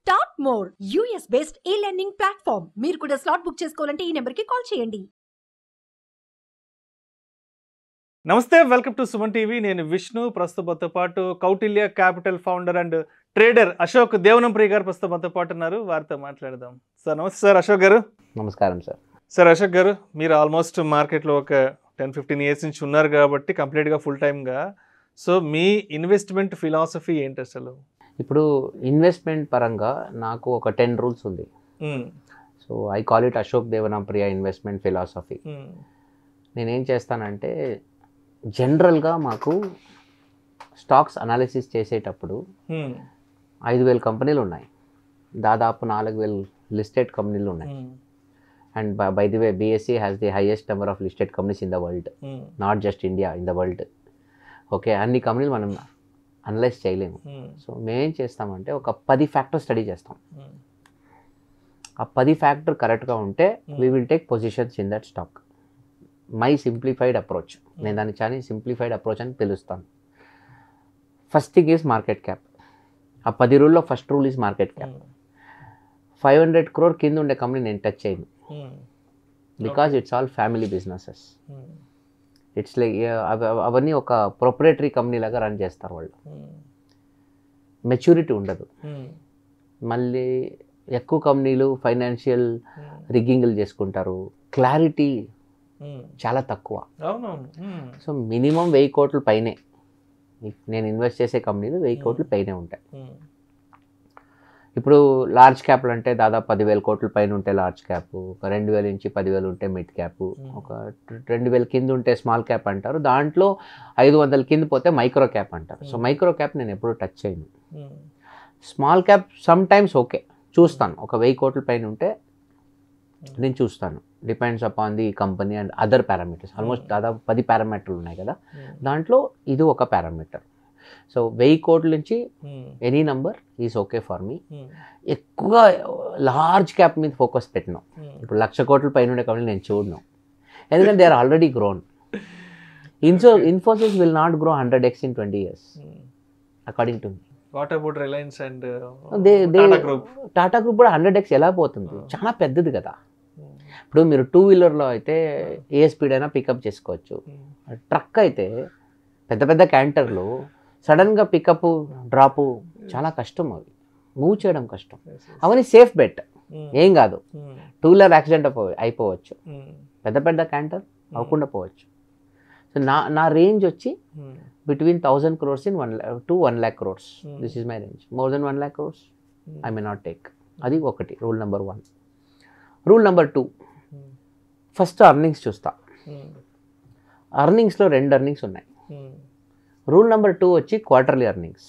Top more US based e learning platform మీరు కూడా slot book చేసుకోవాలంటే ఈ నెంబర్కి కాల్ చేయండి నమస్తే వెల్కమ్ టు సుమన్ టీవీ నేను విష్ణు ప్రస్తుతంతో పాటు Kautilya capital founder and trader Ashok Devanampriya garu ప్రస్తుతంతో పాటు ఉన్నారు వారితో మాట్లాడదాం సార్ నమస్తే సార్ అశోక్ గారు నమస్కారం సార్ సార్ అశోక్ గారు మీరు ఆల్మోస్ట్ మార్కెట్లో ఒక టెన్ ఫిఫ్టీన్ ఇయర్స్ నుంచి ఉన్నారు కాబట్టి కంప్లీట్గా ఫుల్ టైమ్గా సో మీ ఇన్వెస్ట్మెంట్ ఫిలాసఫీ ఏంటి అసలు ఇప్పుడు ఇన్వెస్ట్మెంట్ పరంగా నాకు ఒక టెన్ రూల్స్ ఉంది hmm. So I call it Ashok Devanampriya investment philosophy hmm. నేనేం చేస్తానంటే జనరల్గా మాకు స్టాక్స్ అనాలిసిస్ చేసేటప్పుడు మ్మ్. ఐదు వేల కంపెనీలు ఉన్నాయి దాదాపు నాలుగు వేల లిస్టెడ్ కంపెనీలు ఉన్నాయి hmm. And by the way BSE has the highest number of listed companies in the world hmm. Not just India in the world okay అన్ని కంపెనీలు మనం అనలైజ్ చేయలేము మ్మ్. సో మేమేం చేస్తామంటే ఒక పది ఫ్యాక్టర్ స్టడీ చేస్తాం మ్మ్. ఆ పది ఫ్యాక్టర్ కరెక్ట్గా ఉంటే Hmm. We will take positions in that stock my simplified approach నేను దాన్ని చాలా సింప్లిఫైడ్ అప్రోచ్ అని పిలుస్తాను first thing is market cap ఆ పది రూల్లో first rule is market cap hmm. Five hundred crore కింద ఉండే కంపెనీ నేను టచ్ చేయను hmm. Because it's all family businesses hmm. It's like అవన్నీ ఒక ప్రొపరేటరీ కంపెనీ లాగా రన్ చేస్తారు వాళ్ళు మ్మ్. మెచ్యూరిటీ ఉండదు మ్మ్. మళ్ళీ ఎక్కువ కంపెనీలు ఫైనాన్షియల్ మ్మ్. రిగ్గింగ్లు చేసుకుంటారు క్లారిటీ మ్మ్. చాలా తక్కువ అవునవును మ్మ్. సో మినిమం వెయ్యి కోట్ల పైనే ఇఫ్ నేను ఇన్వెస్ట్ చేసే కంపెనీలు వెయ్యి కోట్ల పైనే ఉంటాయి మ్మ్. ఇప్పుడు లార్జ్ క్యాప్లు అంటే దాదాపు పదివేల కోట్ల పైన ఉంటే లార్జ్ క్యాప్ ఒక రెండు వేల నుంచి పదివేలు ఉంటే మిడ్ క్యాప్ ఒక రెండు వేల కింద ఉంటే స్మాల్ క్యాప్ అంటారు దాంట్లో ఐదు వందల కింద పోతే మైక్రో క్యాప్ అంటారు సో మైక్రో క్యాప్ నేను ఎప్పుడూ టచ్ చేయను hmm. Small cap sometimes okay చూస్తాను ఒక వెయ్యి కోట్ల పైన ఉంటే నేను చూస్తాను depends upon the company and other parameters almost దాదాపు పది పారామీటర్లు ఉన్నాయి కదా మ్మ్. దాంట్లో ఇది ఒక పారామీటర్ సో వెయ్యి కోట్ల నుంచి hmm. Any number is okay for me hmm. ఎక్కువగా లార్జ్ క్యాప్ మీద ఫోకస్ పెట్టినాం మ్మ్. ఇప్పుడు లక్ష కోట్ల పైన ఉండే కంపెనీ నేను చూడను ఎందుకంటే దే ఆర్ ఆల్రెడీ గ్రోన్ ఇన్సో Infosys will not grow hundred X in twenty years hmm. According to me what about Reliance and they they Tata group Tata group కూడా హండ్రెడ్ ఎక్స్ ఎలా పోతుంది Hmm. చాలా పెద్దది కదా ఇప్పుడు మీరు టూ వీలర్లో అయితే ఏ స్పీడ్ అయినా పికప్ చేసుకోవచ్చు ట్రక్ అయితే పెద్ద పెద్ద క్యాంటర్లు సడన్గా పికప్ డ్రాపు చాలా కష్టం అవి మూవ్ చేయడం కష్టం అవన్నీ సేఫ్ బెట్ ఏం కాదు టూ వీలర్ యాక్సిడెంట్ అయిపో- అయిపోవచ్చు పెద్ద పెద్ద క్యాంటర్ అవ్వకుండా పోవచ్చు సో నా నా రేంజ్ వచ్చి between thousand crores in one two one lakh crores Hmm. This is my range more then one lakh crores I may not take అది ఒకటి rule number one rule number two first earnings చూస్తా అర్నింగ్స్లో రెండు అర్నింగ్స్ ఉన్నాయి రూల్ నెంబర్ టూ వచ్చి quarterly earnings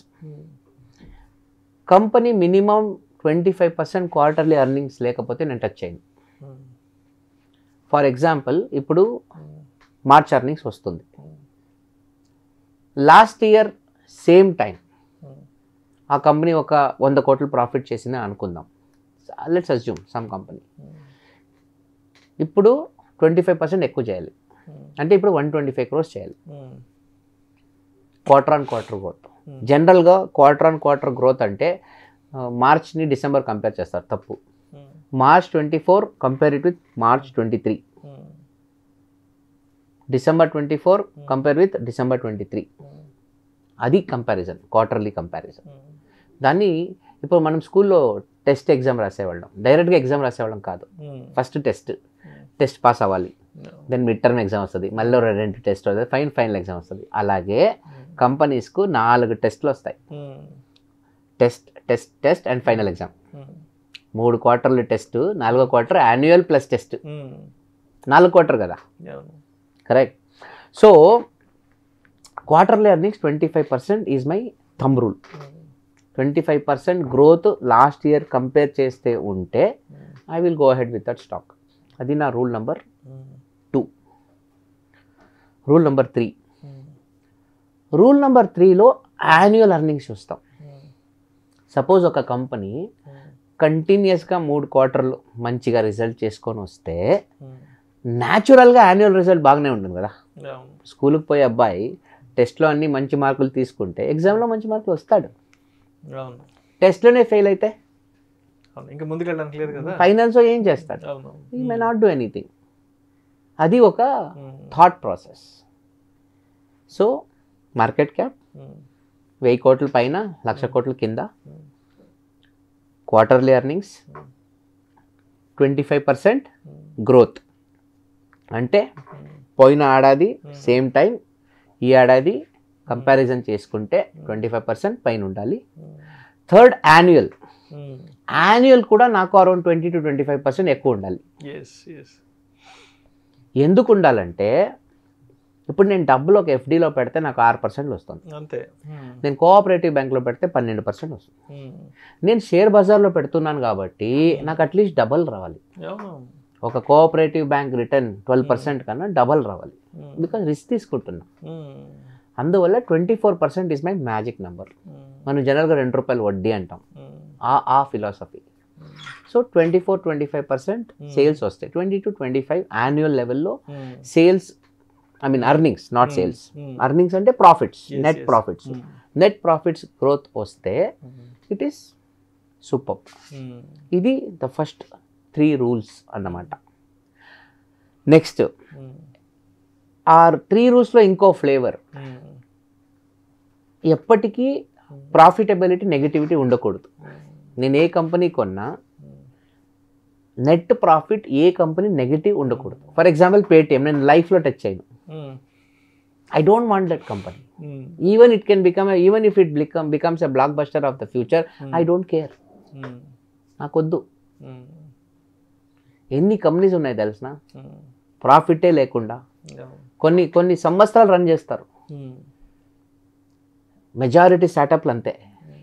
company minimum twenty five percent quarterly earnings లేకపోతే నేను touch చేయను ఫర్ ఎగ్జాంపుల్ ఇప్పుడు మార్చ్ అర్నింగ్స్ వస్తుంది లాస్ట్ ఇయర్ సేమ్ టైం ఆ కంపెనీ ఒక వంద కోట్లు ప్రాఫిట్ చేసిందని అనుకుందాం లెట్స్ అజ్యూమ్ సమ్ కంపెనీ ఇప్పుడు ట్వంటీ ఫైవ్ పర్సెంట్ ఎక్కువ చేయాలి అంటే ఇప్పుడు వన్ ట్వంటీ ఫైవ్ క్రోర్స్ చేయాలి క్వార్టర్ ఆన్ క్వార్టర్ గ్రోత్ జనరల్గా క్వార్టర్ ఆన్ క్వార్టర్ గ్రోత్ అంటే ఆ, మార్చ్ని డిసెంబర్ కంపేర్ చేస్తారు తప్పు March twenty four compare it with March twenty three December twenty four compare with December twenty three అది కంపారిజన్ క్వార్టర్లీ కంపారిజన్ దాన్ని ఇప్పుడు మనం స్కూల్లో టెస్ట్ ఎగ్జామ్ రాసేవాళ్ళం డైరెక్ట్గా ఎగ్జామ్ రాసేవాళ్ళం కాదు ఫస్ట్ టెస్ట్ టెస్ట్ పాస్ అవ్వాలి దెన్ మిడ్ టర్మ్ ఎగ్జామ్ వస్తుంది మళ్ళీ రెండు టెస్ట్ వస్తుంది ఫైన్ ఫైనల్ ఎగ్జామ్ వస్తుంది అలాగే కంపెనీస్కు నాలుగు టెస్ట్లు వస్తాయి test test test and final exam మూడు క్వార్టర్లు టెస్ట్ నాలుగో క్వార్టర్ యాన్యువల్ ప్లస్ టెస్ట్ నాలుగు క్వార్టర్ కదా correct so quarterly earnings twenty five percent is my thumb rule twenty five percent growth last year compare చేస్తే ఉంటే I will go head with that stock అది నా rule number two rule number three rule number త్రీలో annual earnings చూస్తాం suppose ఒక company కంటిన్యూస్గా మూడు క్వార్టర్లు మంచిగా రిజల్ట్ చేసుకొని వస్తే న్యాచురల్గా యాన్యువల్ రిజల్ట్ బాగానే ఉంటుంది కదా స్కూల్కి పోయే అబ్బాయి టెస్ట్లో అన్ని మంచి మార్కులు తీసుకుంటే ఎగ్జామ్లో మంచి మార్కులు వస్తాడు అవును టెస్ట్లోనే ఫెయిల్ అయితే అవును ఇంకా ముందుకు వెళ్ళడానికి లేదు కదా ఫైనాన్స్ ఏం చేస్తాడు అవును ఈ మే నాట్ డూ ఎనీథింగ్ అది ఒక um, thought process so market cap um, వెయ్యి కోట్ల పైన లక్ష కోట్ల కింద um, quarterly earnings um, twenty five percent um, growth అంటే ఉమ్, పోయిన ఏడాది Hmm. సేమ్ టైం ఈ ఏడాది కంపారిజన్ చేసుకుంటే ట్వంటీ ఫైవ్ పర్సెంట్ పైన ఉండాలి um, third annual um, annual కూడా నాకు around twenty two twenty five percent ఎక్కువ ఉండాలి yes, yes. ఎందుకు ఉండాలంటే ఇప్పుడు నేను డబ్బులు ఒక ఎఫ్డీలో పెడితే నాకు ఆరు పర్సెంట్ వస్తుంది అంతే ఉమ్, నేను కోఆపరేటివ్ బ్యాంక్లో పెడితే పన్నెండు పర్సెంట్ వస్తుంది ఉమ్, నేను షేర్ బజార్లో పెడుతున్నాను కాబట్టి నాకు అట్లీస్ట్ డబల్ రావాలి అవును ఒక cooperative bank return twelve percent కన్నా డబల్ రావాలి ఉమ్, బికాజ్ రిస్క్ తీసుకుంటున్నా ఉమ్, అందువల్ల twenty four percent is my magic number um, మనం జనరల్గా రెండు రూపాయలు వడ్డీ అంటాం ఉమ్, ఆ ఆ philosophy so twenty four twenty five percent sales వస్తాయి twenty two twenty five annual లెవెల్లో um, sales I mean earnings not Hmm. Sales Hmm. Earnings అంటే profits Yes, net yes. Profits um, net profits growth వస్తే um, it is super um, ఇది the first three rules అన్నమాట next um, ఆ three రూల్స్లో ఇంకో flavour ఉమ్, ఎప్పటికీ profitability negativity ఉండకూడదు నేను ఏ కంపెనీ కొన్నా నెట్ ప్రాఫిట్ ఏ కంపెనీ నెగిటివ్ ఉండకూడదు ఫర్ ఎగ్జాంపుల్ పేటిఎం నేను లైఫ్లో టచ్ అయ్యాను um, I don't want that company um, even it can become even if it become becomes a blockbuster of the future I don't care um, నాకొద్దు um, ఎన్ని companies ఉన్నాయి తెలిసిన ఉమ్, ప్రాఫిటే లేకుండా అవును. కొన్ని కొన్ని సంవత్సరాలు రన్ చేస్తారు ఉమ్, మెజారిటీ స్టార్టప్లు అంతే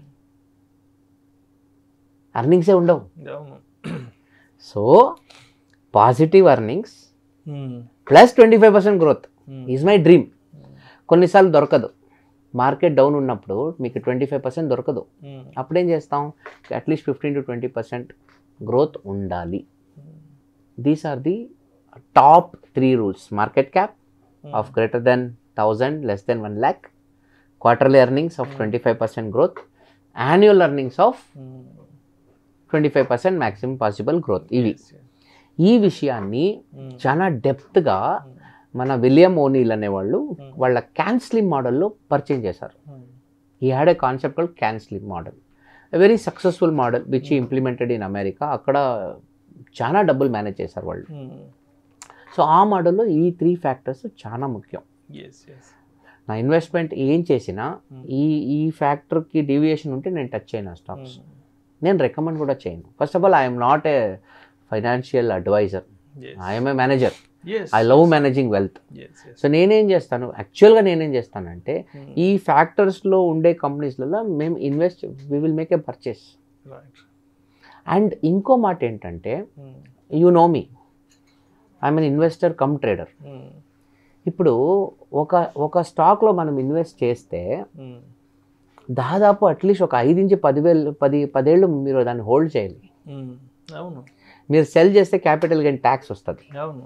అర్నింగ్సే ఉండవు అవును so positive earnings um, plus twenty five percent growth um, is my dream కొన్నిసార్లు దొరకదు మార్కెట్ డౌన్ ఉన్నప్పుడు మీకు ట్వంటీ ఫైవ్ పర్సెంట్ దొరకదు ఉమ్, అప్పుడేం చేస్తాం at least fifteen to twenty percent growth ఉండాలి these are the top three rules market cap of greater then thousand less then one lakh quarterly earnings of twenty five percent growth annual earnings of um, twenty five percent maximum possible growth ఇవి yes, yes. ఈ విషయాన్ని ఉమ్, చాలా డెప్త్గా ఉమ్, మన William O'Neill అనేవాళ్ళు వాళ్ళ క్యాన్స్లిమ్ మోడల్లో పరిచయం చేశారు um, he had a concept call CANSLIM model very successful model which implemented in America అక్కడ చాలా డబ్బులు మేనేజ్ చేశారు వాళ్ళు ఉమ్, సో ఆ మోడల్లో ఈ త్రీ ఫ్యాక్టర్స్ చాలా ముఖ్యం yes, yes. నా ఇన్వెస్ట్మెంట్ ఏం చేసినా Hmm. ఈ ఈ ఫ్యాక్టర్కి డీవియేషన్ ఉంటే నేను టచ్ చేయను స్టాక్స్ ఉమ్, నేను రికమెండ్ కూడా చేయను first of all I'm not a financial adviser yes. I'm a manager Yes, I love managing wealth yes, yes. So నేనేం చేస్తాను యాక్చువల్గా నేనేం చేస్తానంటే ఉమ్, ఈ ఫ్యాక్టర్స్లో ఉండే కంపెనీస్లలో మేము invest we will make a purchase right. And ఇంకో మాట ఏంటంటే um, you know me I'm an investor cum trader um, ఇప్పుడు ఒక ఒక స్టాక్లో మనం ఇన్వెస్ట్ చేస్తే ఉమ్, దాదాపు అట్లీస్ట్ ఒక ఐదు నుంచి పదివేలు పది పదేళ్ళు మీరు దాన్ని హోల్డ్ చేయాలి ఉమ్, అవును మీరు సెల్ చేస్తే క్యాపిటల్ గెయిన్ ట్యాక్స్ వస్తుంది అవును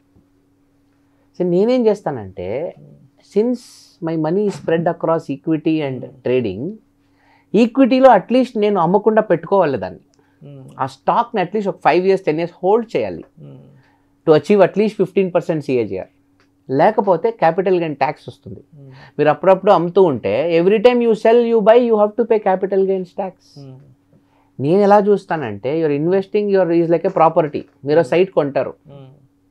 సో నేనేం చేస్తానంటే um, since my money spread across equity and trading ఈక్విటీలో అట్లీస్ట్ నేను అమ్మకుండా పెట్టుకోవాలి దాన్ని ఉమ్, ఆ స్టాక్ని అట్లీస్ట్ ఒక five years ten years hold చేయాలి um, to achieve at least fifteen percent CAGR లేకపోతే క్యాపిటల్ గెయిన్ ట్యాక్స్ వస్తుంది ఉమ్, మీరు అప్పుడప్పుడు అమ్ముతూ ఉంటే every time you sell you buy you have to pay capital gains tax um, నేను ఎలా చూస్తానంటే your investing your is like A property మీరు సైట్ కొంటారు ఉమ్,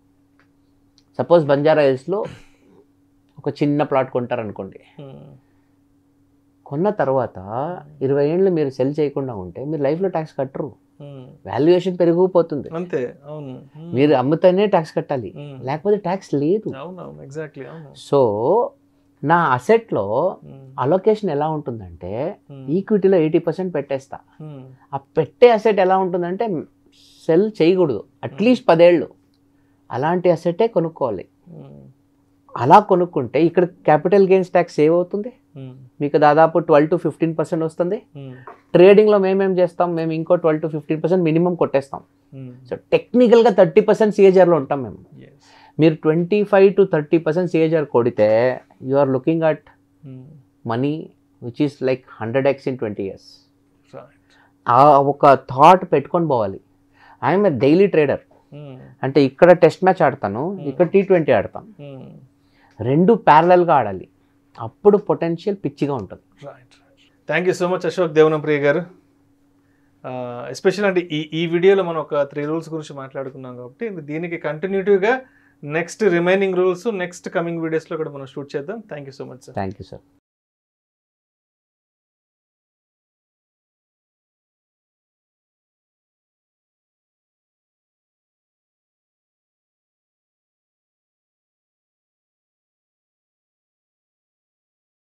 సపోజ్ బంజారా హిల్స్లో ఒక చిన్న ప్లాట్ కొంటారు అనుకోండి ఉమ్, కొన్న తర్వాత ఇరవై ఏళ్ళు మీరు సెల్ చేయకుండా ఉంటే మీరు లైఫ్లో ట్యాక్స్ కట్టరు ఉమ్, వాల్యుయేషన్ పెరిగిపోతుంది అంతే అవును ఉమ్, మీరు అమ్ముతేనే ట్యాక్స్ కట్టాలి ఉమ్, లేకపోతే ట్యాక్స్ లేదు అవును అవును ఎగ్జాక్ట్లీ అవును సో నా అసెట్లో ఉమ్, అలొకేషన్ ఎలా ఉంటుందంటే ఉమ్, ఈక్విటీలో ఎయిటీ పర్సెంట్ పెట్టేస్తా ఉమ్, ఆ పెట్టే అసెట్ ఎలా ఉంటుందంటే సెల్ చేయకూడదు అట్లీస్ట్ పదేళ్ళు అలాంటి అసెటే కొనుక్కోవాలి ఉమ్, అలా కొనుక్కుంటే ఇక్కడ క్యాపిటల్ గెయిన్స్ ట్యాక్స్ సేవ్ అవుతుంది ఉమ్, మీకు దాదాపు ట్వెల్వ్ టు ఫిఫ్టీన్ పర్సెంట్ వస్తుంది ఉమ్, ట్రేడింగ్లో మేమేం చేస్తాం మేము ఇంకో twelve to fifteen percent minimum కొట్టేస్తాం ఉమ్, సో టెక్నికల్గా థర్టీ పర్సెంట్ సిఏజర్లో ఉంటాం మేము yes, మీరు twenty five to thirty percent CAGR కొడితే you are looking at um, money which is like hundred X in twenty years right. ఆ ఒక thought పెట్టుకొని పోవాలి ఐఎమ్ డైలీ ట్రేడర్ ఉమ్, అంటే ఇక్కడ టెస్ట్ మ్యాచ్ ఆడతాను ఇక్కడ టీ ట్వంటీ ఆడతాను ఉమ్. రెండు ప్యారలల్గా ఆడాలి అప్పుడు పొటెన్షియల్ పిచ్చిగా ఉంటుంది right thank you so much Ashok Devanam Priya garu special అంటే ఈ ఈ వీడియోలో మనం ఒక త్రీ రూల్స్ గురించి మాట్లాడుకున్నాం కాబట్టి దీనికి కంటిన్యూటీగా next remaining rules next coming వీడియోస్లో కూడా మనం షూట్ చేద్దాం thank you so much sir thank you sir